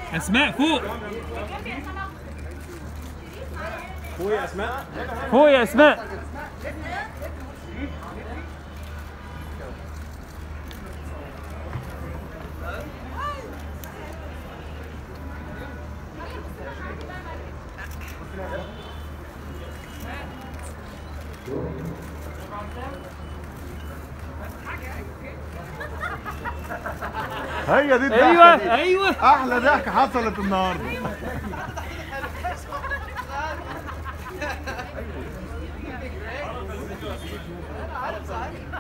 اسماء فوق فوق يا اسماء فوق يا اسماء هي دي الضحكه ايوه دي. ايوه احلى ضحكه حصلت النهارده عارف صحيح